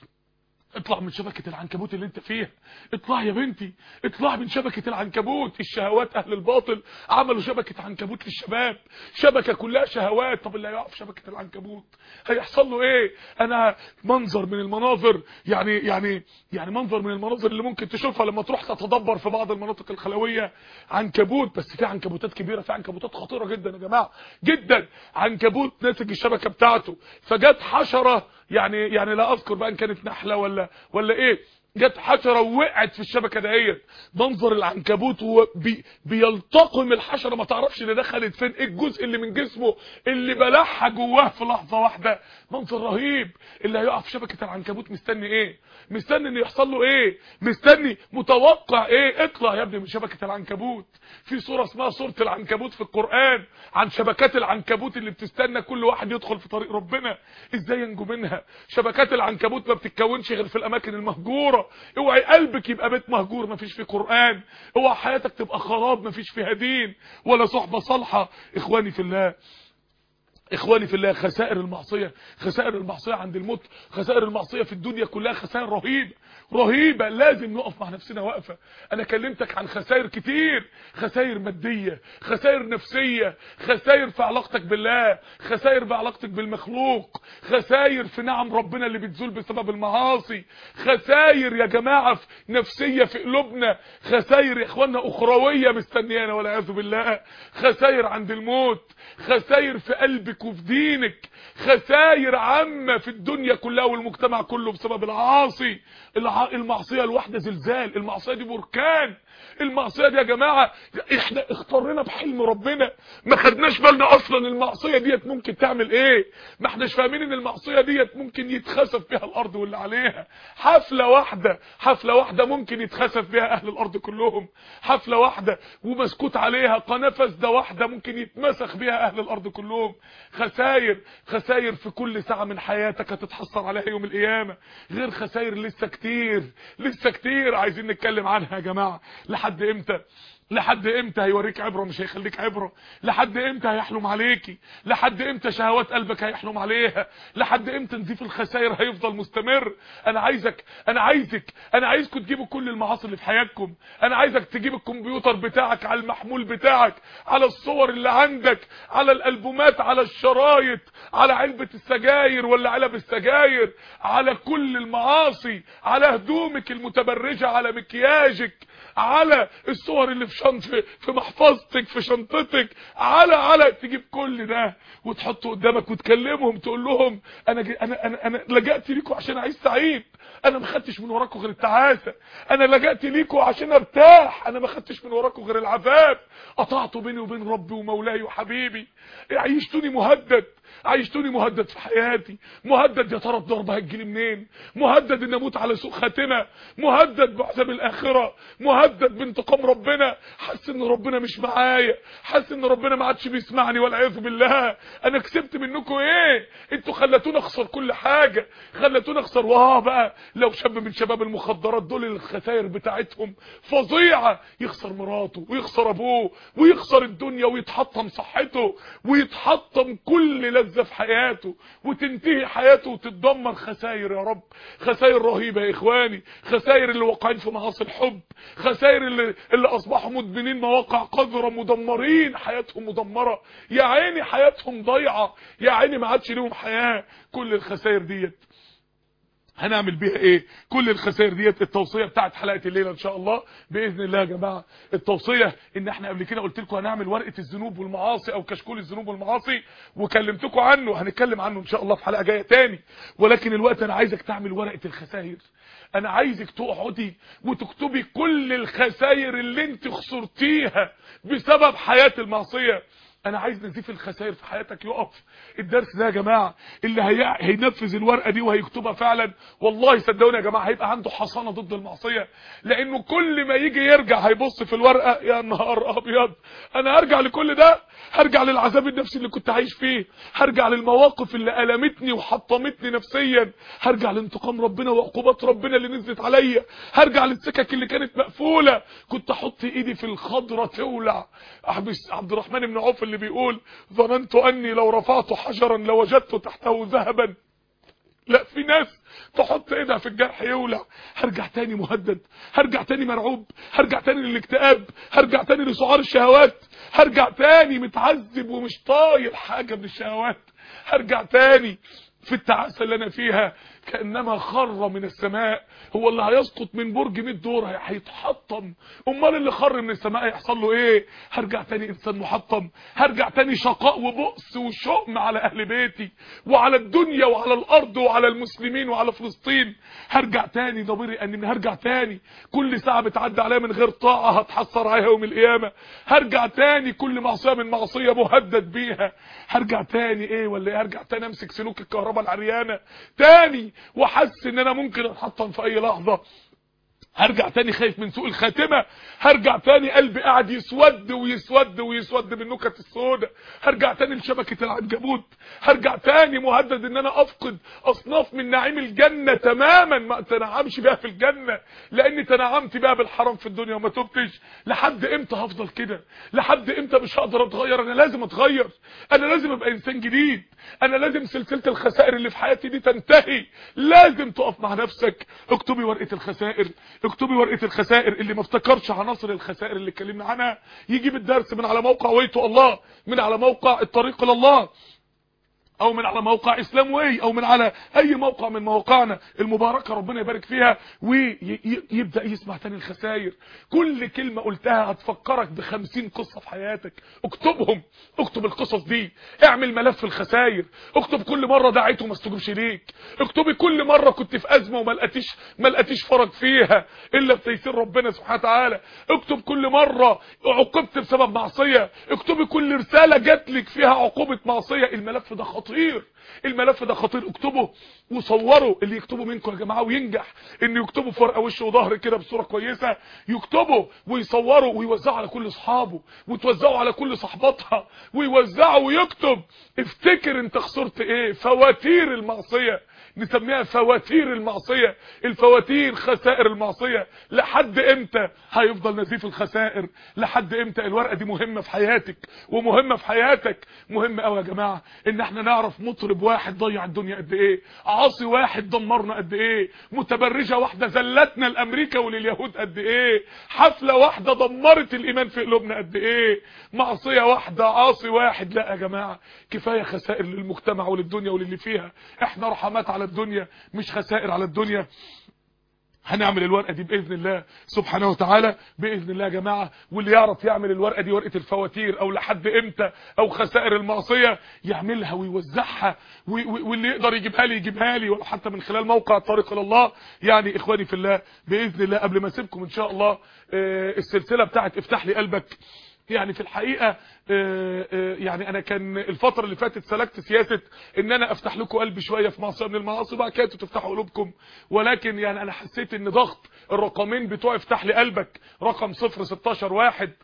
اطلع من شبكة العنكبوت اللي انت فيها اطلع يا بنتي اطلع من شبكة العنكبوت الشهوات اهل الباطل عملوا شبكة عنكبوت للشباب شبكة كلها شهوات طب اللي هيقع في شبكة العنكبوت هيحصل له ايه انا منظر من المناظر يعني يعني يعني منظر من المناظر اللي ممكن تشوفها لما تروح تتدبر في بعض المناطق الخلوية عنكبوت بس في عنكبوتات كبيرة في عنكبوتات خطيرة جدا يا جماعة جدا عنكبوت ناتج الشبكة بتاعته فجت حشرة يعني يعني لا اذكر بقى ان كانت نحلة ولا ولا ايه جت حشرة ووقعت في الشبكة دهيت منظر العنكبوت وهو بي بيلتقم الحشرة ما تعرفش اللي دخلت فين ايه الجزء اللي من جسمه اللي بلعها جواه في لحظة واحدة منظر رهيب اللي هيقع في شبكة العنكبوت مستني ايه مستني ان يحصل له ايه مستني متوقع ايه اطلع يا ابني من شبكة العنكبوت في صورة اسمها صورة العنكبوت في القرآن عن شبكات العنكبوت اللي بتستنى كل واحد يدخل في طريق ربنا ازاي ينجو منها شبكات العنكبوت ما بتتكونش غير في الاماكن المهجورة اوعي قلبك يبقى بيت مهجور ما فيش فيه قرآن اوعي حياتك تبقى خراب ما فيش فيها دين ولا صحبة صالحة اخواني في الله اخواني في الله خسائر المعصية خسائر المعصية عند الموت خسائر المعصية في الدنيا كلها خسائر رهيبة رهيبة لازم نقف مع نفسنا وقفة انا كلمتك عن خسائر كتير خسائر مادية خسائر نفسية خسائر في علاقتك بالله خسائر بعلاقتك بالمخلوق خسائر في نعم ربنا اللي بتزول بسبب المعاصي خسائر يا جماعة في نفسية في قلوبنا خسائر يا اخوانا اخروية مستنيانا والعياذ بالله خسائر عند الموت خسائر في قلبك وفي دينك خسائر عامة في الدنيا كلها والمجتمع كله بسبب العاصي الع... المعصية الواحدة زلزال المعصية دي بركان المعصية دي يا جماعة احنا اختارنا بحلم ربنا ما خدناش بالنا اصلا المعصية ديت ممكن تعمل ايه ما احناش فاهمين ان المعصية ديت ممكن يتخسف بها الارض واللي عليها حفلة واحدة حفلة واحدة ممكن يتخسف بها اهل الارض كلهم حفلة واحدة ومسكوت عليها قناة فاسدة واحدة ممكن يتمسخ بها اهل الارض كلهم خسائر خسائر في كل ساعة من حياتك هتتحصل عليها يوم القيامة غير خسائر لسه كتير لسه كتير عايزين نتكلم عنها يا جماعة لحد امتى لحد امتى هيوريك عبرة مش هيخليك عبرة لحد امتى هيحلم عليكي لحد امتى شهوات قلبك هيحلم عليها لحد امتى نزيف الخسائر هيفضل مستمر انا عايزك انا عايزك انا عايزكم تجيبوا كل المعاصي اللي في حياتكم انا عايزك تجيب الكمبيوتر بتاعك على المحمول بتاعك على الصور اللي عندك على الالبومات على الشرايط على علبة السجاير ولا علب السجاير على كل المعاصي على هدومك المتبرجة على مكياجك على الصور اللي في شنط في محفظتك في شنطتك على على تجيب كل ده وتحطه قدامك وتكلمهم تقول لهم انا جي انا انا انا لجأت ليكم عشان اعيش سعيد انا ما خدتش من وراكم غير التعاسه انا لجأت ليكم عشان ارتاح انا ما خدتش من وراكم غير العذاب قطعتوا بيني وبين ربي ومولاي وحبيبي عيشتوني مهدد عيشتوني مهدد في حياتي مهدد يا ترى الضرب هتجيلي منين مهدد ان اموت على سوء خاتمه مهدد بعذاب الاخره مهدد بانتقام ربنا حاسس ان ربنا مش معايا حاسس ان ربنا ما عادش بيسمعني والعياذ بالله انا كسبت منكم ايه انتوا خلتوني اخسر كل حاجه خلتوني اخسر واه بقى لو شاب من شباب المخدرات دول الخسائر بتاعتهم فظيعه يخسر مراته ويخسر ابوه ويخسر الدنيا ويتحطم صحته ويتحطم كل لذة في حياته وتنتهي حياته وتتدمر خسائر يا رب خسائر رهيبة يا اخواني خسائر اللي واقعين في معاصي الحب خسائر اللي, اللي اصبحوا مدمنين مواقع قذرة مدمرين حياتهم مدمرة يا عيني حياتهم ضايعة يا عيني ما عادش ليهم حياة كل الخسائر ديت هنعمل بيها ايه كل الخسائر ديت التوصيه بتاعت حلقه الليله ان شاء الله باذن الله يا جماعه التوصيه ان احنا قبل كده قلت لكم هنعمل ورقه الذنوب والمعاصي او كشكول الذنوب والمعاصي وكلمتكم عنه هنتكلم عنه ان شاء الله في حلقه جايه تاني ولكن الوقت انا عايزك تعمل ورقه الخسائر انا عايزك تقعدي وتكتبي كل الخسائر اللي انت خسرتيها بسبب حياه المعصيه انا عايز نزيف الخسائر في حياتك يقف الدرس ده يا جماعه اللي هي... هينفذ الورقه دي وهيكتبها فعلا والله صدقوني يا جماعه هيبقى عنده حصانه ضد المعصيه لانه كل ما يجي يرجع هيبص في الورقه يا نهار ابيض انا هرجع لكل ده هرجع للعذاب النفسي اللي كنت عايش فيه هرجع للمواقف اللي ألمتني وحطمتني نفسيا هرجع لانتقام ربنا وعقوبات ربنا اللي نزلت عليا هرجع للسكك اللي كانت مقفولة كنت احط ايدي في الخضرة تولع عبد الرحمن بن عوف اللي بيقول ظننت اني لو رفعت حجرا لوجدت تحته ذهبا لا في ناس تحط ايدها في الجرح يولع هرجع تاني مهدد هرجع تاني مرعوب هرجع تاني للاكتئاب هرجع تاني لسعار الشهوات هرجع تاني متعذب ومش طايل حاجة من الشهوات هرجع تاني في التعاسة اللي انا فيها كأنما خر من السماء هو اللي هيسقط من برج 100 دور هيتحطم امال اللي خر من السماء هيحصل له ايه هرجع تاني انسان محطم هرجع تاني شقاء وبؤس وشؤم على اهل بيتي وعلى الدنيا وعلى الارض وعلى المسلمين وعلى فلسطين هرجع تاني ضميري اني هرجع تاني كل ساعة بتعدي عليا من غير طاعة هتحصر عليها يوم القيامة هرجع تاني كل معصية من معصية مهدد بيها هرجع تاني ايه ولا ايه هرجع تاني امسك سلوك الكهرباء العريانة تاني وحس ان انا ممكن اتحطم في اي لحظة هرجع تاني خايف من سوء الخاتمة هرجع تاني قلبي قاعد يسود ويسود ويسود بالنكت السوداء هرجع تاني لشبكة العنكبوت هرجع تاني مهدد ان انا افقد اصناف من نعيم الجنة تماما ما تنعمش بيها في الجنة لاني تنعمت بيها بالحرام في الدنيا وما تبتش لحد امتى هفضل كده لحد امتى مش هقدر اتغير انا لازم اتغير انا لازم ابقى انسان جديد انا لازم سلسلة الخسائر اللي في حياتي دي تنتهي لازم تقف مع نفسك اكتبي ورقة الخسائر اكتبي ورقة الخسائر اللي ما افتكرش عناصر الخسائر اللي اتكلمنا عنها يجيب الدرس من على موقع ويتو الله من على موقع الطريق الى الله او من على موقع اسلام واي او من على اي موقع من مواقعنا المباركة ربنا يبارك فيها ويبدأ يسمع تاني الخسائر كل كلمة قلتها هتفكرك بخمسين قصة في حياتك اكتبهم اكتب القصص دي اعمل ملف الخسائر اكتب كل مرة دعيت وما استجبش ليك اكتبي كل مرة كنت في ازمة وما لقيتيش ما لقيتيش فرج فيها الا بتيسير ربنا سبحانه وتعالى اكتب كل مرة عوقبت بسبب معصية اكتبي كل رسالة جاتلك فيها عقوبة معصية الملف ده خطير خطير الملف ده خطير اكتبه وصوروا اللي يكتبوا منكم يا جماعه وينجح ان يكتبوا في ورقه وش وظهر كده بصوره كويسه يكتبوا ويصوروا ويوزعوا على كل اصحابه وتوزعوا على كل صحباتها ويوزعوا ويكتب افتكر انت خسرت ايه فواتير المعصيه نسميها فواتير المعصية الفواتير خسائر المعصية لحد امتى هيفضل نزيف الخسائر لحد امتى الورقة دي مهمة في حياتك ومهمة في حياتك مهم قوي يا جماعة ان احنا نعرف مطرب واحد ضيع الدنيا قد ايه عاصي واحد دمرنا قد ايه متبرجة واحدة زلتنا لامريكا ولليهود قد ايه حفلة واحدة دمرت الايمان في قلوبنا قد ايه معصية واحدة عاصي واحد لا يا جماعة كفاية خسائر للمجتمع وللدنيا وللي فيها احنا رحمات على الدنيا مش خسائر على الدنيا هنعمل الورقة دي بإذن الله سبحانه وتعالى بإذن الله يا جماعة واللي يعرف يعمل الورقة دي ورقة الفواتير أو لحد إمتى أو خسائر المعصية يعملها ويوزعها واللي يقدر يجيبها لي يجيبها لي ولا حتى من خلال موقع الطريق إلى الله يعني إخواني في الله بإذن الله قبل ما أسيبكم إن شاء الله السلسلة بتاعت افتح لي قلبك يعني في الحقيقة يعني انا كان الفترة اللي فاتت سلكت سياسة ان انا افتح لكم قلبي شوية في معصية من المعاصي بقى كانتوا تفتحوا قلوبكم ولكن يعني انا حسيت ان ضغط الرقمين بتوع افتح لي قلبك رقم 016 واحد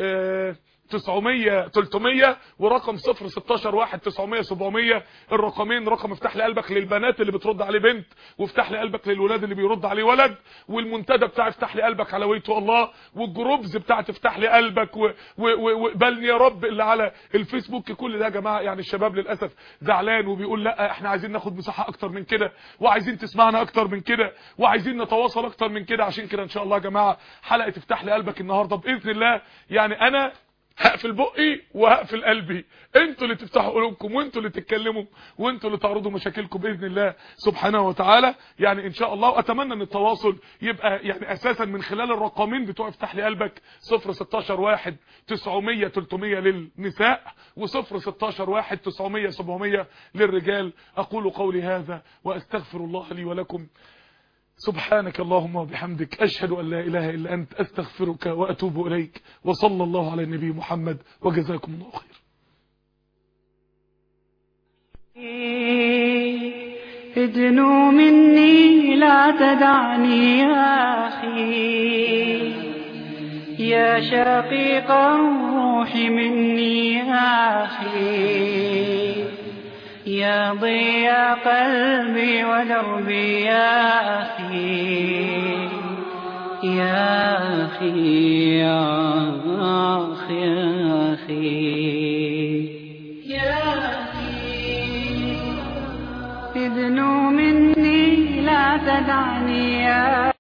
900 300 ورقم 016 1 900 700 الرقمين رقم افتح لي قلبك للبنات اللي بترد عليه بنت وافتح لي قلبك للولاد اللي بيرد عليه ولد والمنتدى بتاع افتح لي قلبك على ويتو الله والجروبز بتاعت افتح لي قلبك وقبلني يا رب اللي على الفيسبوك كل ده يا جماعه يعني الشباب للاسف زعلان وبيقول لا احنا عايزين ناخد مساحه اكتر من كده وعايزين تسمعنا اكتر من كده وعايزين نتواصل اكتر من كده عشان كده ان شاء الله يا جماعه حلقه افتح لي قلبك النهارده باذن الله يعني انا هقفل بقي وهقفل قلبي انتوا اللي تفتحوا قلوبكم وانتوا اللي تتكلموا وانتوا اللي تعرضوا مشاكلكم باذن الله سبحانه وتعالى يعني ان شاء الله واتمنى ان التواصل يبقى يعني اساسا من خلال الرقمين بتوع افتح لي قلبك 016 1 900 300 للنساء و016 1 900 700 للرجال اقول قولي هذا واستغفر الله لي ولكم سبحانك اللهم وبحمدك أشهد أن لا إله إلا أنت أستغفرك وأتوب إليك وصلى الله على النبي محمد وجزاكم الله خير ادنوا مني لا تدعني يا أخي يا شقيق الروح مني يا أخي يا ضياء قلبي ودربي يا أخي يا أخي يا أخي يا أخي يا أخي ادنوا مني لا تدعني يا